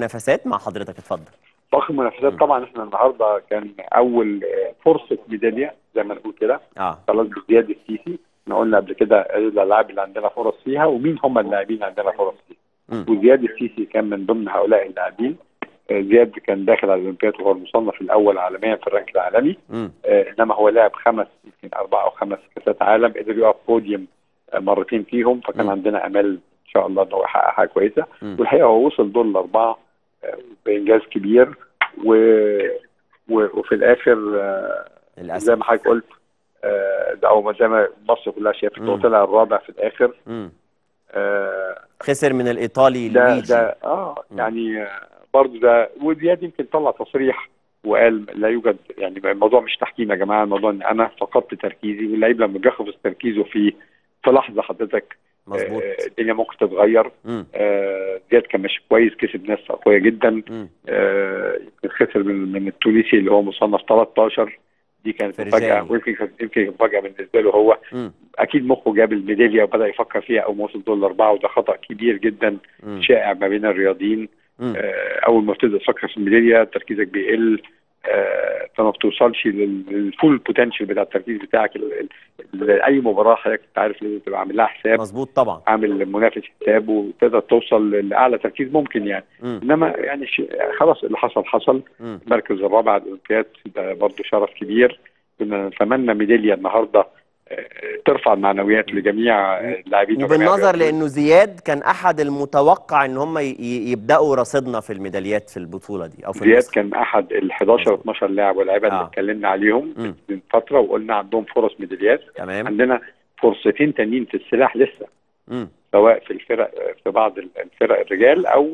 المنافسات مع حضرتك اتفضل طاقم المنافسات طبعا احنا النهارده كان اول آه، فرصه ميداليه زي ما نقول كده اه خلاص بزياد السيسي احنا قلنا قبل كده ايه الالعاب اللي عندنا فرص فيها ومين هم اللاعبين اللي عندنا فرص فيها مم. وزياد السيسي كان من ضمن هؤلاء اللاعبين آه، زياد كان داخل على الاولمبياد وهو المصنف الاول عالميا في الرانك العالمي مم. آه، انما هو لعب خمس يمكن اربع او خمس كاسات عالم قدر يقف بوديوم آه، مرتين فيهم فكان مم. عندنا امال ان شاء الله انه يحقق حاجه كويسه مم. والحقيقه هو وصل دور الاربعه آه، بانجاز كبير و... و... وفي الاخر آه، زي للاسف ما حضرتك قلت آه، ده او زي ما مصر كلها شافت هو مم. طلع الرابع في الاخر مم. آه، خسر من الايطالي ده لويجي ده اه مم. يعني آه، برضه ده وزياد يمكن طلع تصريح وقال لا يوجد يعني الموضوع مش تحكيم يا جماعه الموضوع ان انا فقدت تركيزي واللعيب لما بيحفظ تركيزه في في لحظه حضرتك مظبوط آه، الدنيا ممكن تتغير مم. آه، زياد كان ماشي كويس كسب ناس قويه جدا مم. آه، يمكن خسر من من التونسي اللي هو مصنف 13 دي كانت فرجاني. مفاجاه ويمكن كانت- يمكن مفاجاه بالنسبه له هو مم. اكيد مخه جاب الميداليه وبدا يفكر فيها او وصل دول الاربعه وده خطا كبير جدا مم. شائع ما بين الرياضيين مم. آه، اول ما بتبدا تفكر في الميداليه تركيزك بيقل آه، فما بتوصلش لل- للفول بوتنشال بتاع التركيز بتاعك ال- ال- ال- اي مباراه حضرتك انت عارف لازم تبقى عامل لها حساب مظبوط طبعا عامل منافس حساب وتقدر توصل لاعلى تركيز ممكن يعني مم. انما يعني ش- خلاص اللي حصل حصل مم. المركز الرابع على الاولمبياد ده برضه شرف كبير كنا نتمنى ميداليه النهارده آه، ترفع المعنويات لجميع آه، اللاعبين وجميع وبالنظر الرياضيين. لانه زياد كان احد المتوقع ان هم ي- ي- يبداوا رصيدنا في الميداليات في البطوله دي او في زياد النسخة. كان احد ال 11 12 لاعب ولاعيبه اللي آه. اتكلمنا عليهم مم. من فتره وقلنا عندهم فرص ميداليات تمام عندنا فرصتين تانيين في السلاح لسه مم. سواء في الفرق في بعض الفرق الرجال او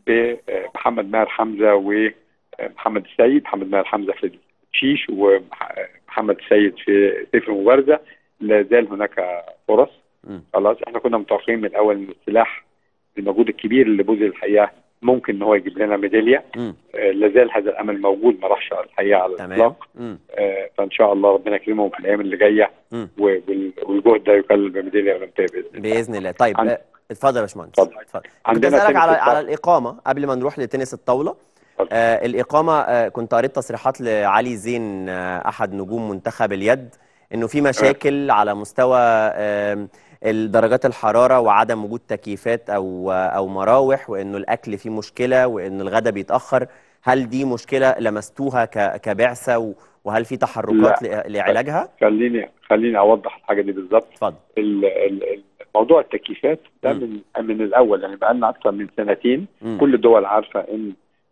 بمحمد ماهر حمزه ومحمد السيد محمد ماهر حمزه في الشيش ومحمد السيد في سيف المبارزه لا زال هناك فرص مم. خلاص احنا كنا متوقعين من الاول ان السلاح المجهود الكبير اللي بذل الحقيقه ممكن ان هو يجيب لنا ميداليه مم. آه، لا زال هذا الامل موجود ما راحش الحقيقه على تمام الاطلاق مم. آه، فان شاء الله ربنا يكرمهم في الايام اللي جايه مم. و- وال- والجهد ده يكلل بميداليه اولمبيه باذن الله باذن الله طيب عن- آه، اتفضل يا باشمهندس اتفضل. اتفضل كنت عندنا اسالك تنس على الطاولة. على الاقامه قبل ما نروح لتنس الطاوله اتفضل. آه الاقامه آه كنت قريت تصريحات لعلي زين آه احد نجوم منتخب اليد انه في مشاكل على مستوى آه درجات الحراره وعدم وجود تكييفات او او مراوح وانه الاكل فيه مشكله وان الغداء بيتاخر هل دي مشكله لمستوها ك- كبعثه و- وهل في تحركات ل- لعلاجها خليني خليني اوضح الحاجه دي بالظبط اتفضل ال- ال- ال- موضوع التكييفات ده مم. من من الاول يعني بقى لنا اكثر من سنتين مم. كل الدول عارفه ان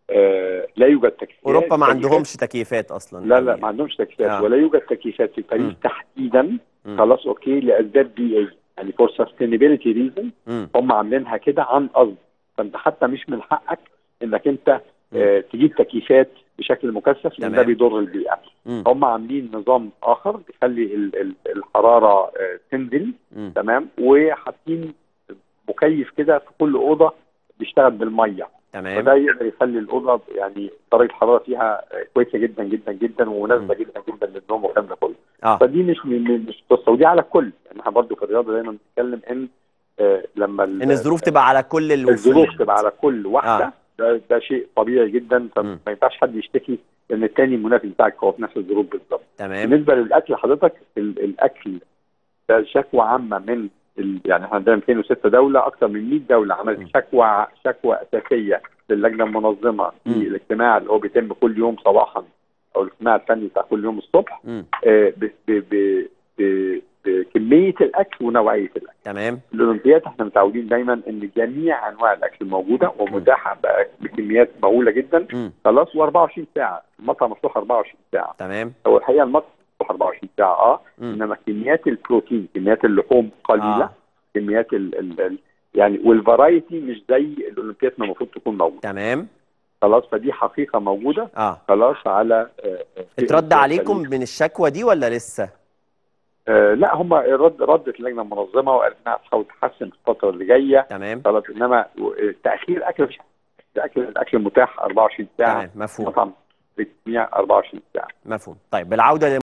آه، لا يوجد تكييفات اوروبا ما تكييفات- عندهمش تكييفات اصلا لا لا يعني. ما عندهمش تكييفات آه. ولا يوجد تكييفات في باريس مم. تحديدا مم. خلاص اوكي لاسباب بيئيه يعني فور سستينابيلتي ريزون مم. هم عاملينها كده عن قصد فانت حتى مش من حقك انك انت آه تجيب تكييفات بشكل مكثف لان ده تمام. بيضر البيئه مم. هم عاملين نظام اخر بيخلي ال- ال- الحراره آه، تنزل مم. تمام وحاطين مكيف كده في كل اوضه بيشتغل بالميه تمام فده يقدر يخلي الاوضه يعني درجه الحراره فيها آه، كويسه جدا جدا جدا ومناسبه جدا جدا للنوم والكلام ده كله اه فدي مش م- مش قصه ودي على الكل يعني احنا برضه في الرياضه دايما بنتكلم ان آه، لما ال- ان الظروف تبقى على كل الوفود الظروف تبقى على كل واحده آه. ده ده شيء طبيعي جدا مم. فما ينفعش حد يشتكي لان التاني المنافس بتاعك هو في نفس الظروف بالظبط تمام بالنسبه للاكل حضرتك ال- الاكل ده شكوى عامه من ال... يعني احنا عندنا 206 دوله اكثر من 100 دوله م. عملت شكوى شكوى اساسيه للجنه المنظمه في م. الاجتماع اللي هو بيتم كل يوم صباحا او الاجتماع الفني بتاع كل يوم الصبح مم. آه، ب... ب... ب... ب... بكميه الاكل ونوعيه الاكل تمام الاولمبياد احنا متعودين دايما ان جميع انواع الاكل موجوده ومتاحه بقى بكميات مهوله جدا مم. خلاص و24 ساعه المطعم مفتوح 24 ساعه تمام هو الحقيقه المطعم مفتوح 24 ساعه اه مم. انما كميات البروتين كميات اللحوم قليله آه. كميات ال ال ال يعني والفرايتي مش زي الاولمبياد ما المفروض تكون موجوده تمام خلاص فدي حقيقه موجوده اه خلاص على آه، آه، اترد عليكم من الشكوى دي ولا لسه آه لا هم رد ردت اللجنه المنظمه وقالت انها هتحاول تحسن في الفتره اللي جايه تمام خلاص انما تاخير اكل مش الاكل الاكل متاح 24 ساعه تمام مفهوم مطعم بجميع 24 ساعه مفهوم طيب بالعوده